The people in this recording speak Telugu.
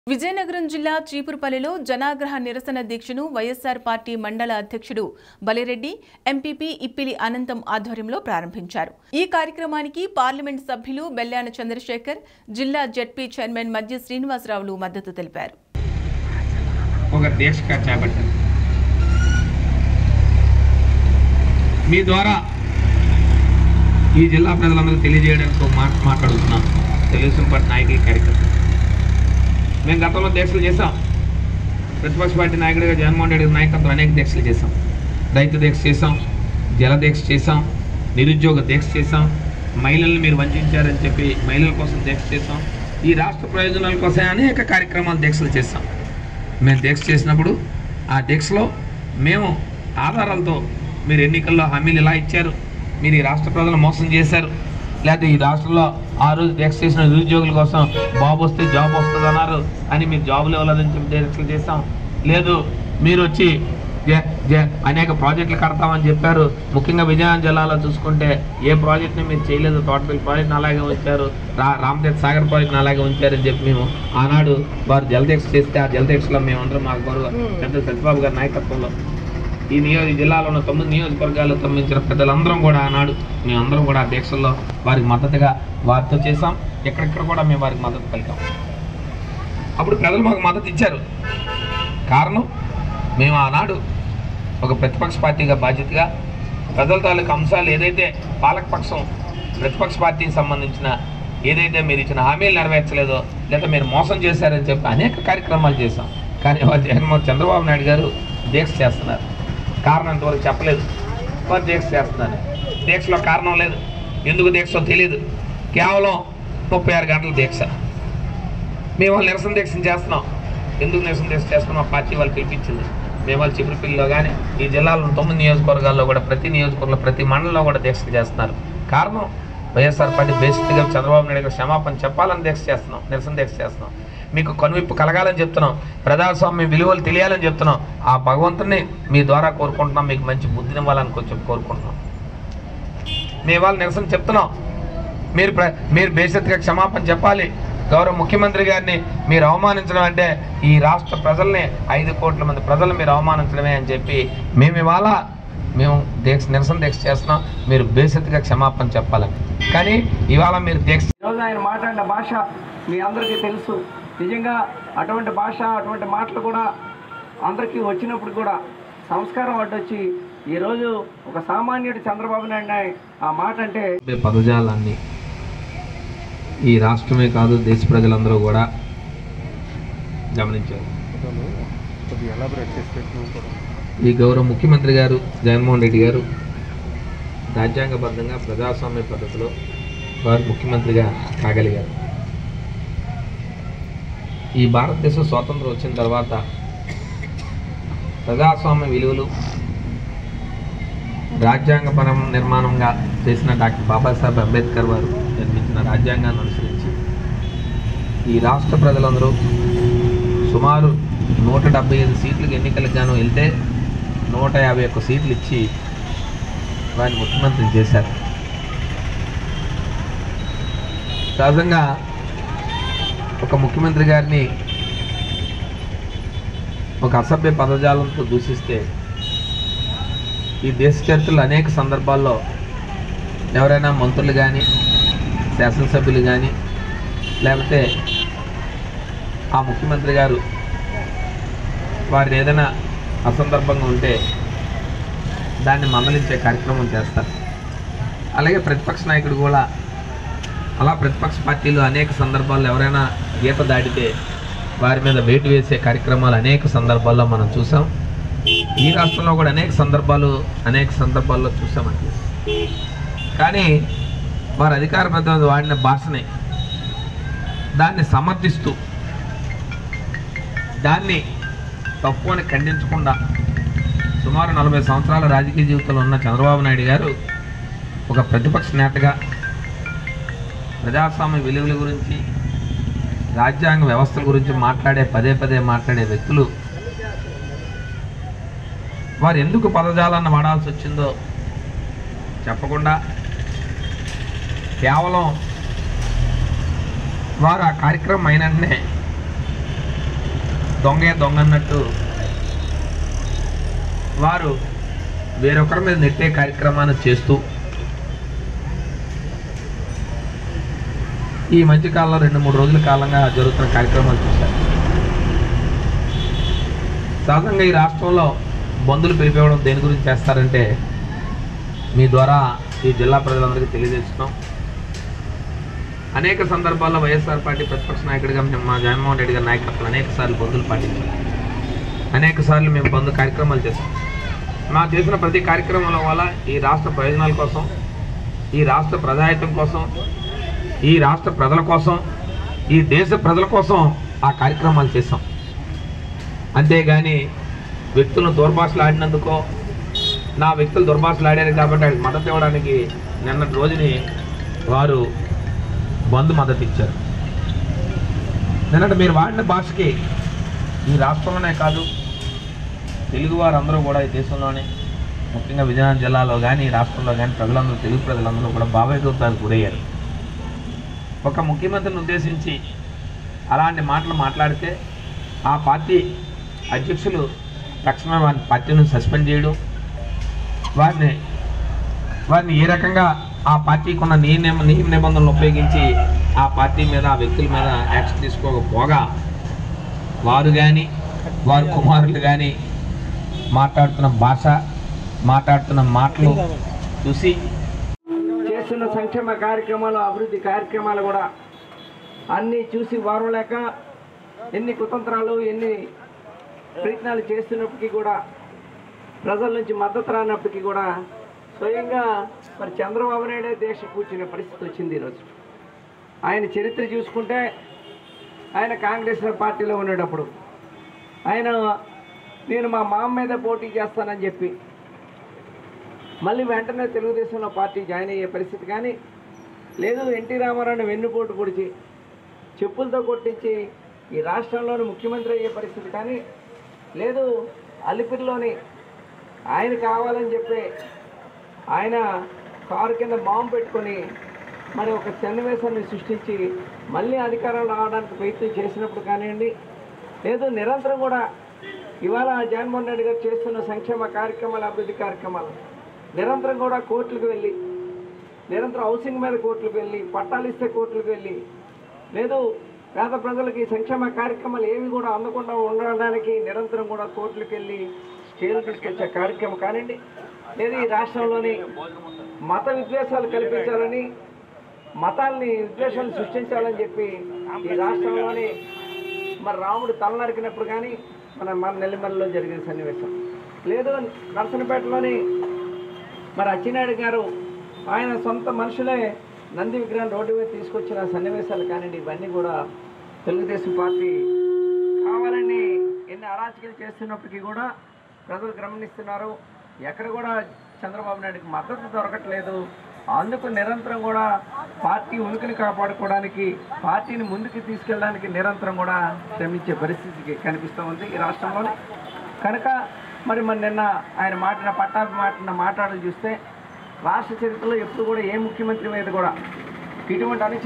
విజయనగరం జిల్లా చీపురుపల్లిలో జనాగ్రహ నిరసన దీక్షను వైఎస్సార్ పార్టీ మండల అధ్యక్షుడు బలిరెడ్డి ఎంపీపీ ఇప్పిలి అనంతం ఆధ్వర్యంలో ప్రారంభించారు ఈ కార్యక్రమానికి పార్లమెంట్ సభ్యులు బెల్లాన చంద్రశేఖర్ జిల్లా జడ్పీ చైర్మన్ మధ్య శ్రీనివాసరావులు మద్దతు తెలిపారు ఒక దీక్షగా చేపట్టారు మీ ద్వారా ఈ జిల్లా ప్రజలందరికీ తెలియజేయడానికి ఒక మాట మాట్లాడుతున్నాం తెలుగుదేశం పార్టీ నాయకుల కార్యక్రమం మేము గతంలో దీక్షలు చేశాం ప్రతిపక్ష పార్టీ నాయకుడిగా జగన్మోహన్ రెడ్డి గారి నాయకత్వం అనేక దీక్షలు చేశాం రైతు దీక్ష చేశాం జల దీక్ష చేశాం నిరుద్యోగ దీక్ష చేశాం మహిళల్ని మీరు వంచారని చెప్పి మహిళల కోసం దీక్ష చేశాం ఈ రాష్ట్ర ప్రయోజనాల కోసం అనేక కార్యక్రమాలు దీక్షలు చేశాం మేము దీక్ష చేసినప్పుడు ఆ దీక్షలో మేము ఆధారాలతో మీరు ఎన్నికల్లో హామీలు ఇలా ఇచ్చారు మీరు ఈ రాష్ట్ర ప్రజలను మోసం చేశారు లేకపోతే ఈ రాష్ట్రంలో ఆ రోజు దీక్ష చేసిన నిరుద్యోగుల కోసం బాబు వస్తే జాబ్ వస్తుంది అన్నారు అని మీరు జాబులు ఇవ్వలేదని చెప్పి దీక్షలు చేశాం లేదు మీరు వచ్చి జ- జ- అనేక ప్రాజెక్టులు కడతామని చెప్పారు ముఖ్యంగా విజయనగరం జిల్లాలో చూసుకుంటే ఏ ప్రాజెక్ట్ని మీరు చేయలేదు తోటపల్లి ప్రాజెక్ట్ని అలాగే ఉంచారు రా రామదేవ్ సాగర్ ప్రాజెక్ట్ని అలాగే ఉంచారని చెప్పి మేము ఆనాడు వారు జలదీక్ష చేస్తే ఆ జలదీక్షలో మేమందరం మా గౌరవ పెద్ద సత్యబాబు గారి నాయకత్వంలో ఈ నియోజక జిల్లాలో ఉన్న తొమ్మిది నియోజకవర్గాల్లో సంబంధించిన పెద్దలందరం కూడా ఆనాడు మేమందరం కూడా ఆ దీక్షల్లో వారికి మద్దతుగా వారితో చేశాం ఎక్కడెక్కడ కూడా మేము వారికి మద్దతు పలికాం అప్పుడు ప్రజలు మాకు మద్దతు ఇచ్చారు కారణం మేము ఆనాడు ఒక ప్రతిపక్ష పార్టీగా బాధ్యతగా ప్రజల తాలూకు అంశాలు ఏదైతే పాలకపక్షం ప్రతిపక్ష పార్టీకి సంబంధించిన ఏదైతే మీరు ఇచ్చిన హామీలు నెరవేర్చలేదో లేదా మీరు మోసం చేశారని చెప్పి అనేక కార్యక్రమాలు చేశాం కానీ వారు జగన్మోహన్ చంద్రబాబు నాయుడు గారు దీక్ష చేస్తున్నారు కారణం ఇంతవరకు చెప్పలేదు వారు దీక్ష చేస్తున్నారు దీక్షలో కారణం లేదు ఎందుకు దీక్షో తెలియదు కేవలం ముప్పై ఆరు గంటల దీక్ష మేము వాళ్ళు నిరసన దీక్ష చేస్తున్నాం ఎందుకు నిరసన దీక్ష చేస్తున్నాం పార్టీ వాళ్ళు పిలిపించింది మేము వాళ్ళు చిపురుపిల్లిలో కానీ ఈ జిల్లాలో తొమ్మిది నియోజకవర్గాల్లో కూడా ప్రతి నియోజకవర్గంలో ప్రతి మండలంలో కూడా దీక్ష చేస్తున్నారు కారణం వైఎస్ఆర్ పార్టీ బేసిక్గా చంద్రబాబు నాయుడు గారు క్షమాపణ చెప్పాలని దీక్ష చేస్తున్నాం నిరసన దీక్ష చేస్తున్నాం మీకు కనువిప్పు కలగాలని చెప్తున్నాం ప్రజాస్వామ్య విలువలు తెలియాలని చెప్తున్నాం ఆ భగవంతుని మీ ద్వారా కోరుకుంటున్నాం మీకు మంచి బుద్ధినివ్వాలని కొంచెం కోరుకుంటున్నాం మీ వాళ్ళు నిరసన చెప్తున్నాం మీరు ప్ర- మీరు బేసిక్గా క్షమాపణ చెప్పాలి గౌరవ ముఖ్యమంత్రి గారిని మీరు అవమానించడం అంటే ఈ రాష్ట్ర ప్రజల్ని ఐదు కోట్ల మంది ప్రజలు మీరు అవమానించడమే అని చెప్పి మేము ఇవాళ మేము దీక్ష నిరసన దీక్ష చేస్తున్నాం మీరు బేసిక్గా క్షమాపణ చెప్పాలని కానీ ఇవాళ మీరు దీక్ష ఈరోజు ఆయన మాట్లాడిన భాష మీ అందరికీ తెలుసు నిజంగా అటువంటి భాష అటువంటి మాటలు కూడా అందరికీ వచ్చినప్పుడు కూడా సంస్కారం అడ్డొచ్చి ఈరోజు ఒక సామాన్యుడు చంద్రబాబు నాయుడు ఆ మాట అంటే చెప్పే పదజాలాన్ని ఈ రాష్ట్రమే కాదు దేశ ప్రజలందరూ కూడా గమనించారు ఈ గౌరవ ముఖ్యమంత్రి గారు జగన్మోహన్ రెడ్డి గారు రాజ్యాంగబద్ధంగా ప్రజాస్వామ్య పద్ధతిలో వారు ముఖ్యమంత్రిగా కాగలిగారు ఈ భారతదేశం స్వాతంత్రం వచ్చిన తర్వాత ప్రజాస్వామ్య విలువలు రాజ్యాంగపరం నిర్మాణంగా చేసిన డాక్టర్ బాబాసాహెబ్ అంబేద్కర్ వారు నిర్మించిన రాజ్యాంగాన్ని అనుసరించి ఈ రాష్ట్ర ప్రజలందరూ సుమారు నూట డెబ్బై ఐదు సీట్లకు ఎన్నికలకు గాను వెళ్తే నూట యాభై ఒక్క సీట్లు ఇచ్చి వారిని ముఖ్యమంత్రి చేశారు సహజంగా ఒక ముఖ్యమంత్రి గారిని ఒక అసభ్య పదజాలంతో దూషిస్తే ఈ దేశ చరిత్రలో అనేక సందర్భాల్లో ఎవరైనా మంత్రులు కానీ శాసనసభ్యులు కానీ లేకపోతే ఆ ముఖ్యమంత్రి గారు వారిని ఏదైనా అసందర్భంగా ఉంటే దాన్ని మందలించే కార్యక్రమం చేస్తారు అలాగే ప్రతిపక్ష నాయకుడు కూడా అలా ప్రతిపక్ష పార్టీలు అనేక సందర్భాల్లో ఎవరైనా గీత దాటితే వారి మీద వేటు వేసే కార్యక్రమాలు అనేక సందర్భాల్లో మనం చూసాం ఈ రాష్ట్రంలో కూడా అనేక సందర్భాలు అనేక సందర్భాల్లో చూసామండి కానీ వారు అధికార ప్రతినిధి వాడిన భాషని దాన్ని సమర్థిస్తూ దాన్ని తప్పు అని ఖండించకుండా సుమారు నలభై సంవత్సరాల రాజకీయ జీవితంలో ఉన్న చంద్రబాబు నాయుడు గారు ఒక ప్రతిపక్ష నేతగా ప్రజాస్వామ్య విలువల గురించి రాజ్యాంగ వ్యవస్థల గురించి మాట్లాడే పదే పదే మాట్లాడే వ్యక్తులు వారు ఎందుకు పదజాలాన్ని వాడాల్సి వచ్చిందో చెప్పకుండా కేవలం వారు ఆ కార్యక్రమం అయిన వెంటనే దొంగే దొంగ అన్నట్టు వారు వేరొకరి మీద నెట్టే కార్యక్రమాన్ని చేస్తూ ఈ మధ్యకాలంలో రెండు మూడు రోజుల కాలంగా జరుగుతున్న కార్యక్రమాలు చూశారు సహజంగా ఈ రాష్ట్రంలో బంధులు పిలిపివ్వడం దేని గురించి చేస్తారంటే మీ ద్వారా ఈ జిల్లా ప్రజలందరికీ తెలియజేస్తున్నాం అనేక సందర్భాల్లో వైఎస్ఆర్ పార్టీ ప్రతిపక్ష నాయకుడిగా మేము మా జగన్మోహన్ రెడ్డి గారి నాయకత్వం అనేక సార్లు బంధులు పాటించాం అనేక సార్లు మేము బంధు కార్యక్రమాలు చేస్తాం మా చేసిన ప్రతి కార్యక్రమం వల్ల ఈ రాష్ట్ర ప్రయోజనాల కోసం ఈ రాష్ట్ర ప్రజాహితం కోసం ఈ రాష్ట్ర ప్రజల కోసం ఈ దేశ ప్రజల కోసం ఆ కార్యక్రమాలు చేస్తాం అంతేగాని వ్యక్తులను దుర్భాషలు ఆడినందుకో నా వ్యక్తులు దుర్భాషలు ఆడారు కాబట్టి ఆయనకు మద్దతు ఇవ్వడానికి నిన్నటి రోజుని వారు బంధు మద్దతు ఇచ్చారు నిన్నటి మీరు వాడిన భాషకి ఈ రాష్ట్రంలోనే కాదు తెలుగు వారందరూ కూడా ఈ దేశంలోనే ముఖ్యంగా విజయనగరం జిల్లాలో కానీ ఈ రాష్ట్రంలో కానీ ప్రజలందరూ తెలుగు ప్రజలందరూ కూడా భావైకృతానికి గురయ్యారు ఒక ముఖ్యమంత్రిని ఉద్దేశించి అలాంటి మాటలు మాట్లాడితే ఆ పార్టీ అధ్యక్షులు తక్షణమే వారి పార్టీని సస్పెండ్ చేయడం వారిని వారిని ఏ రకంగా ఆ పార్టీకి ఉన్న నియమ నియమ నిబంధనలు ఉపయోగించి ఆ పార్టీ మీద ఆ వ్యక్తుల మీద యాక్షన్ తీసుకోకపోగా వారు కానీ వారి కుమారులు కానీ మాట్లాడుతున్న భాష మాట్లాడుతున్న మాటలు చూసి చేస్తున్న సంక్షేమ కార్యక్రమాలు అభివృద్ధి కార్యక్రమాలు కూడా అన్నీ చూసి వారం లేక ఎన్ని కుతంత్రాలు ఎన్ని ప్రయత్నాలు చేస్తున్నప్పటికీ కూడా ప్రజల నుంచి మద్దతు రానప్పటికీ కూడా స్వయంగా మరి చంద్రబాబు నాయుడే దేశ కూర్చునే పరిస్థితి వచ్చింది ఈరోజు ఆయన చరిత్ర చూసుకుంటే ఆయన కాంగ్రెస్ పార్టీలో ఉండేటప్పుడు ఆయన నేను మా మామ మీద పోటీ చేస్తానని చెప్పి మళ్ళీ వెంటనే తెలుగుదేశంలో పార్టీ జాయిన్ అయ్యే పరిస్థితి కానీ లేదు ఎన్టీ రామారావుని వెన్నుపోటు పొడిచి చెప్పులతో కొట్టించి ఈ రాష్ట్రంలోని ముఖ్యమంత్రి అయ్యే పరిస్థితి కానీ లేదు అలిపిరిలోని ఆయన కావాలని చెప్పి ఆయన కారు కింద బాంబు పెట్టుకొని మరి ఒక సన్నివేశాన్ని సృష్టించి మళ్ళీ అధికారంలో రావడానికి ప్రయత్నం చేసినప్పుడు కానివ్వండి లేదు నిరంతరం కూడా ఇవాళ జగన్మోహన్ రెడ్డి గారు చేస్తున్న సంక్షేమ కార్యక్రమాలు అభివృద్ధి కార్యక్రమాలు నిరంతరం కూడా కోర్టులకు వెళ్ళి నిరంతరం హౌసింగ్ మీద కోర్టులకు వెళ్ళి పట్టాలు ఇస్తే కోర్టులకు వెళ్ళి లేదు పేద ప్రజలకి సంక్షేమ కార్యక్రమాలు ఏవి కూడా అందకుండా ఉండడానికి నిరంతరం కూడా కోర్టులకు వెళ్ళి స్టేలు తీసుకొచ్చే కార్యక్రమం కానివ్వండి లేదు ఈ రాష్ట్రంలోని మత విద్వేషాలు కల్పించాలని మతాల్ని విద్వేషాలు సృష్టించాలని చెప్పి ఈ రాష్ట్రంలోని మరి రాముడు తల నరికినప్పుడు కానీ మన మన నెల్లిమల్లిలో జరిగిన సన్నివేశం లేదు నర్సనపేటలోని మరి అచ్చినాయుడు గారు ఆయన సొంత మనుషులే నంది విగ్రహం రోడ్డు మీద తీసుకొచ్చిన సన్నివేశాలు కానివ్వండి ఇవన్నీ కూడా తెలుగుదేశం పార్టీ కావాలని ఎన్ని అరాచకాలు చేస్తున్నప్పటికీ కూడా ప్రజలు గమనిస్తున్నారు ఎక్కడ కూడా చంద్రబాబు నాయుడుకి మద్దతు దొరకట్లేదు అందుకు నిరంతరం కూడా పార్టీ ఉనికిని కాపాడుకోవడానికి పార్టీని ముందుకు తీసుకెళ్ళడానికి నిరంతరం కూడా శ్రమించే పరిస్థితికి కనిపిస్తూ ఉంది ఈ రాష్ట్రంలోనే కనుక మరి మరి నిన్న ఆయన మాటిన పట్టాభి మాటిన మాట్లాడలు చూస్తే రాష్ట్ర చరిత్రలో ఎప్పుడు కూడా ఏ ముఖ్యమంత్రి మీద కూడా ఇటువంటి అను